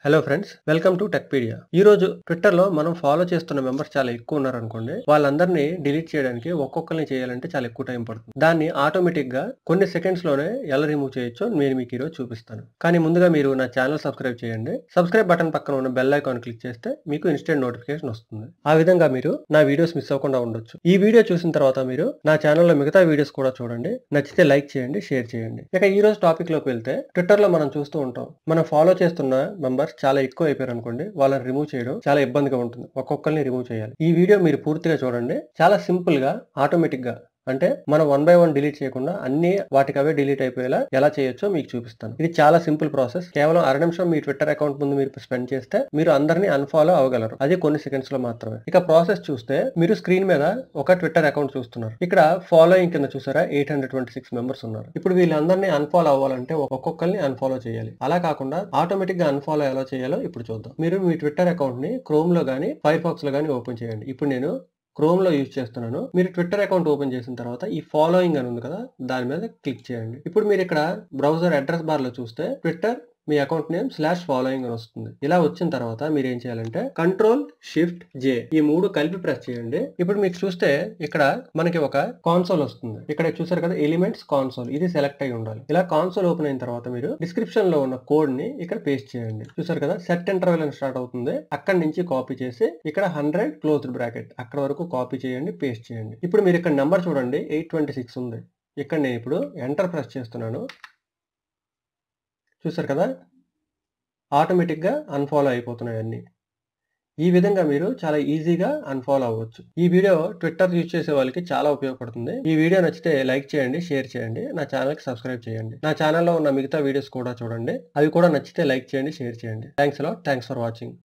hello friends welcome to Techpedia ఈ రోజు Twitter లో మనం ఫాలో చేస్తున్న మెంబర్స్ చాలా ఎక్కువ ఉన్నారనుకోండి వాళ్ళందరినీ డిలీట్ చేయడానికి ఒక్కొక్కరిని చేయాలంటే చాలా ఎక్కువ టైం పడుతుంది దాన్ని ఆటోమేటిక్ గా కొన్ని సెకండ్స్ లోనే ఎలా రిమూవ్ చేయొచ్చో నేను మీకు ఈరోజు చూపిస్తాను కానీ ముందుగా మీరు నా ఛానల్ సబ్స్క్రైబ్ చేయండి సబ్స్క్రైబ్ బటన్ పక్కన ఉన్న బెల్ ఐకాన్ క్లిక్ చేస్తే మీకు ఇన్స్టెంట్ నోటిఫికేషన్ వస్తుంది ఆ విధంగా మీరు నా వీడియోస్ మిస్ అవ్వకుండా ఉండొచ్చు ఈ వీడియో చూసిన తర్వాత మీరు నా ఛానల్లో మిగతా వీడియోస్ కూడా చూడండి నచ్చితే లైక్ చేయండి షేర్ చేయండి ఇక ఈ రోజు టాపిక్ లోకి వెళ్తే ట్విట్టర్ లో మనం చూస్తూ ఉంటాం మనం ఫాలో చేస్తున్న మెంబర్స్ చాలా ఎక్కువ అయిపోయారు అనుకోండి వాళ్ళని రిమూవ్ చేయడం చాలా ఇబ్బందిగా ఉంటుంది ఒక్కొక్కరిని రిమూవ్ చేయాలి ఈ వీడియో మీరు పూర్తిగా చూడండి చాలా సింపుల్ గా ఆటోమేటిక్ గా అంటే మనం వన్ బై వన్ డిలీట్ చేయకుండా అన్ని వాటికి అవే డిలీట్ అయిపోయేలా ఎలా చేయొచ్చో మీకు చూపిస్తాను ఇది చాలా సింపుల్ ప్రాసెస్ కేవలం అర నిమిషం మీ ట్విట్టర్ అకౌంట్ ముందు మీరు స్పెండ్ చేస్తే మీరు అందరినీ అన్ఫాలో అవ్వగలరు అది కొన్ని సెకండ్స్ లో మాత్రమే ఇక ప్రాసెస్ చూస్తే మీరు స్క్రీన్ మీద ఒక ట్విట్టర్ అకౌంట్ చూస్తున్నారు ఇక్కడ ఫాలోయింగ్ కింద చూసారా eight hundred twenty six members ఉన్నారు ఇప్పుడు వీళ్ళందరినీ అన్ఫాలో అవ్వాలంటే ఒక్కొక్కరిని అన్ఫాలో చేయాలి అలా కాకుండా ఆటోమేటిక్ గా అన్ఫాలో ఎలా చేయాలో ఇప్పుడు చూద్దాం మీరు మీ ట్విట్టర్ అకౌంట్ ని క్రోమ్ లో గానీ ఫైర్ ఫాక్స్ లో గానీ ఓపెన్ చేయండి ఇప్పుడు నేను క్రోమ్ లో యూజ్ చేస్తున్నాను మీరు ట్విట్టర్ అకౌంట్ ఓపెన్ చేసిన తర్వాత ఈ ఫాలోయింగ్ అని ఉంది కదా దాని మీద క్లిక్ చేయండి ఇప్పుడు మీరు ఇక్కడ బ్రౌజర్ అడ్రస్ బార్ లో చూస్తే ట్విట్టర్ మీ అకౌంట్ నేమ్ స్లాష్ ఫాలోయింగ్ అని వస్తుంది ఇలా వచ్చిన తర్వాత మీరు ఏం చేయాలంటే కంట్రోల్ షిఫ్ట్ జే ఈ మూడు కలిపి ప్రెస్ చేయండి ఇప్పుడు మీకు చూస్తే ఇక్కడ మనకి ఒక కాన్సోల్ వస్తుంది ఇక్కడ చూసారు కదా ఎలిమెంట్స్ కాన్సోల్ ఇది సెలెక్ట్ అయి ఉండాలి ఇలా కాన్సోల్ ఓపెన్ అయిన తర్వాత మీరు డిస్క్రిప్షన్ లో ఉన్న కోడ్ ని ఇక్కడ పేస్ట్ చేయండి చూసారు కదా సెట్ ఇంటర్వెల్ అని స్టార్ట్ అవుతుంది అక్కడ నుంచి కాపీ చేసి ఇక్కడ హండ్రెడ్ క్లోజ్డ్ బ్రాకెట్ అక్కడ వరకు కాపీ చేయండి పేస్ట్ చేయండి ఇప్పుడు మీరు ఇక్కడ నెంబర్ చూడండి ఎయిట్ ట్వంటీ సిక్స్ ఉంది ఇక్కడ నేను ఇప్పుడు ఎంటర్ ప్రెస్ చేస్తున్నాను చూసారు కదా ఆటోమేటిక్గా అన్ఫాలో అయిపోతున్నాయి అన్ని ఈ విధంగా మీరు చాలా ఈజీగా అన్ఫాలో అవ్వచ్చు ఈ వీడియో ట్విట్టర్ యూజ్ చేసే వాళ్ళకి చాలా ఉపయోగపడుతుంది ఈ వీడియో నచ్చితే లైక్ చేయండి షేర్ చేయండి నా ఛానల్కి సబ్స్క్రైబ్ చేయండి నా ఛానల్లో ఉన్న మిగతా వీడియోస్ కూడా చూడండి అవి కూడా నచ్చితే లైక్ చేయండి షేర్ చేయండి థ్యాంక్స్ అలా థ్యాంక్స్ ఫర్ వాచింగ్